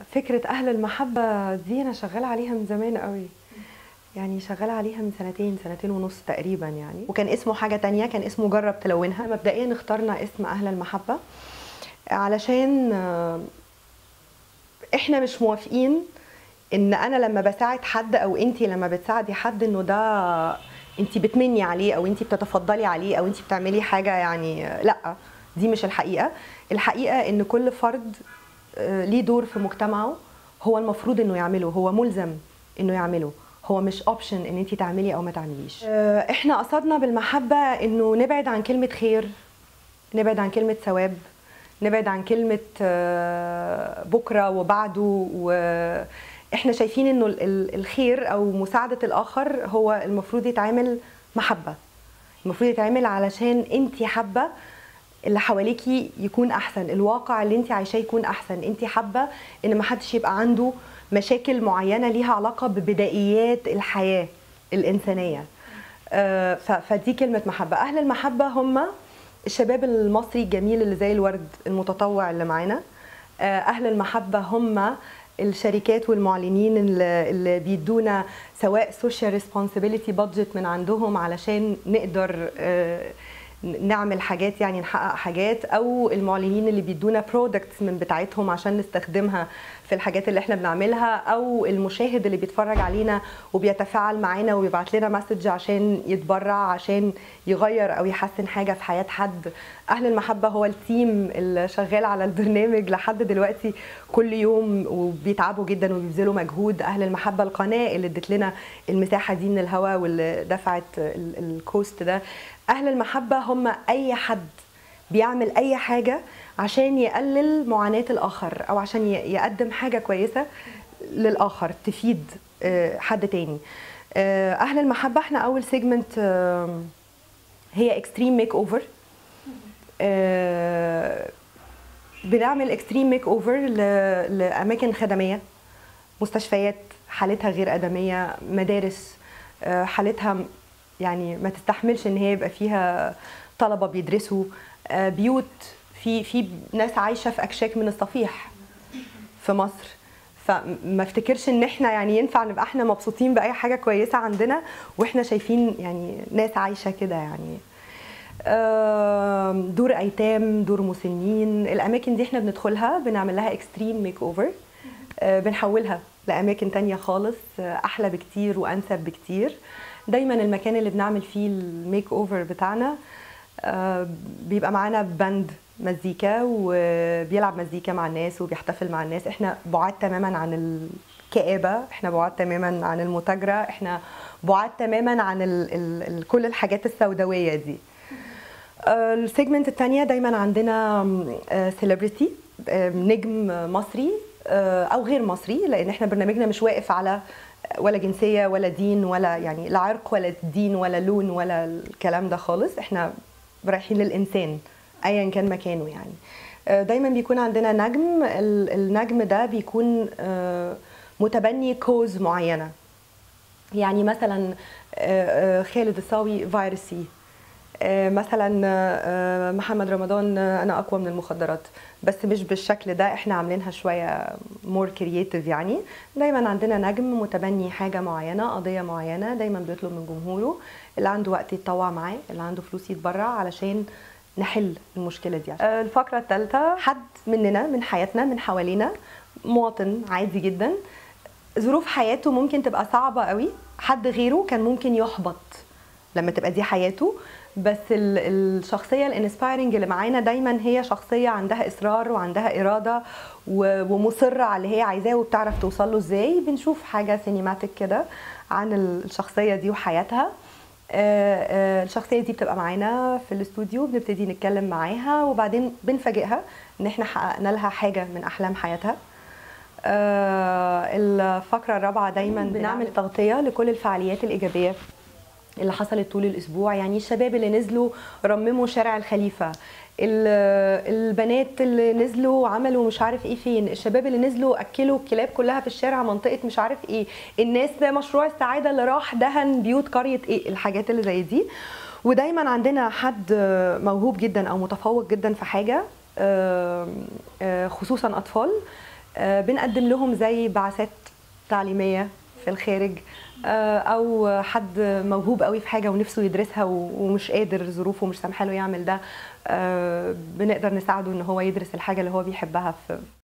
فكره اهل المحبه دي انا شغاله عليها من زمان قوي يعني شغاله عليها من سنتين سنتين ونص تقريبا يعني وكان اسمه حاجه تانية كان اسمه جرب تلونها مبدئيا اخترنا اسم اهل المحبه علشان آه، احنا مش موافقين ان انا لما بساعد حد او انتي لما بتساعدي حد انه ده انتي بتمني عليه او انتي بتتفضلي عليه او انتي بتعملي حاجه يعني آه، لا دي مش الحقيقه الحقيقه ان كل فرد آه، ليه دور في مجتمعه هو المفروض انه يعمله هو ملزم انه يعمله هو مش اوبشن ان انت تعملي او ما تعمليش آه، احنا قصدنا بالمحبه انه نبعد عن كلمه خير نبعد عن كلمه ثواب نبعد عن كلمه آه، بكره وبعده واحنا شايفين انه ال- ال- الخير او مساعده الاخر هو المفروض يتعامل محبه المفروض يتعمل علشان انت حابه اللي حواليكي يكون احسن الواقع اللي انت عايشاه يكون احسن انت حابه ان ما حدش يبقى عنده مشاكل معينه ليها علاقه ببدائيات الحياه الانسانيه آه، ف- فدي كلمه محبه اهل المحبه هم الشباب المصري الجميل اللي زي الورد المتطوع اللي معانا آه، اهل المحبه هم الشركات والمعلنين اللي اللي بيدونا سواء سوشيال ريسبونسبيلتي بادجت من عندهم علشان نقدر آه، نعمل حاجات يعني نحقق حاجات او المعلنين اللي بيدونا برودكتس من بتاعتهم عشان نستخدمها في الحاجات اللي احنا بنعملها او المشاهد اللي بيتفرج علينا وبيتفاعل معانا وبيبعت لنا مسج عشان يتبرع عشان يغير او يحسن حاجه في حياه حد اهل المحبه هو التيم اللي شغال على البرنامج لحد دلوقتي كل يوم وبيتعبوا جدا وبيبذلوا مجهود اهل المحبه القناه اللي ادت لنا المساحه دي من الهواء واللي دفعت ال- الكوست ده اهل المحبه هم اي حد بيعمل اي حاجه عشان يقلل معاناه الاخر او عشان ي- يقدم حاجه كويسه للاخر تفيد آه، حد تاني آه، اهل المحبه احنا اول سيجمنت هي اكستريم ميك اوفر بنعمل اكستريم ميك اوفر لاماكن خدميه مستشفيات حالتها غير ادميه مدارس آه، حالتها م- يعني ما تستحملش ان هي يبقى فيها طلبه بيدرسوا آه، بيوت في في ناس عايشه في اكشاك من الصفيح في مصر فما افتكرش ان احنا يعني ينفع نبقى احنا مبسوطين باي حاجه كويسه عندنا واحنا شايفين يعني ناس عايشه كده يعني آم، دور ايتام دور مسنين الاماكن دي احنا بندخلها بنعمل لها اكستريم ميك اوفر بنحولها لاماكن تانية خالص آه، احلى بكتير وانسب بكتير دايما المكان اللي بنعمل فيه الميك اوفر بتاعنا آه، بيبقى معانا باند مزيكا وبيلعب مزيكا مع الناس وبيحتفل مع الناس احنا بعاد تماما عن الكآبة احنا بعاد تماما عن المتاجرة احنا بعاد تماما عن ال ال ال كل الحاجات السوداوية دي آه، السيجمنت الثانيه دايما عندنا سيلبرتي نجم مصري آه، او غير مصري لان احنا برنامجنا مش واقف على ولا جنسيه ولا دين ولا يعني لا عرق ولا دين ولا لون ولا الكلام ده خالص احنا رايحين للانسان ايا كان مكانه يعني آه، دايما بيكون عندنا نجم ال- النجم ده بيكون آه، متبني كوز معينه يعني مثلا آه، آه، خالد الصاوي فيروسي آه، مثلا آه، محمد رمضان آه، انا اقوى من المخدرات بس مش بالشكل ده احنا عاملينها شويه مور كرييتيف يعني دايما عندنا نجم متبني حاجه معينه قضيه معينه دايما بيطلب من جمهوره اللي عنده وقت يتطوع معاه اللي عنده فلوس يتبرع علشان نحل المشكله دي آه، الفقره الثالثه حد مننا من حياتنا من حوالينا مواطن عادي جدا ظروف حياته ممكن تبقى صعبه قوي حد غيره كان ممكن يحبط لما تبقى دي حياته بس ال- الشخصيه الانسبايرنج اللي معانا دايما هي شخصيه عندها اصرار وعندها اراده و- ومصره على اللي هي عايزاه وبتعرف توصل له ازاي بنشوف حاجه سينماتيك كده عن الشخصيه دي وحياتها آه، آه، الشخصيه دي بتبقى معانا في الاستوديو بنبتدي نتكلم معاها وبعدين بنفاجئها ان احنا حققنا لها حاجه من احلام حياتها آه، الفقره الرابعه دايما بنعمل تغطيه لكل الفعاليات الايجابيه اللي حصلت طول الاسبوع يعني الشباب اللي نزلوا رمموا شارع الخليفه ال- البنات اللي نزلوا عملوا مش عارف ايه فين الشباب اللي نزلوا اكلوا الكلاب كلها في الشارع منطقه مش عارف ايه الناس ده مشروع السعاده اللي راح دهن بيوت قريه ايه الحاجات اللي زي دي ودايما عندنا حد موهوب جدا او متفوق جدا في حاجه آم، آه، خصوصا اطفال آه، بنقدم لهم زي بعثات تعليميه في الخارج آه، او حد موهوب قوي في حاجه ونفسه يدرسها و- ومش قادر ظروفه مش سامحه له يعمل ده آه، بنقدر نساعده ان هو يدرس الحاجه اللي هو بيحبها في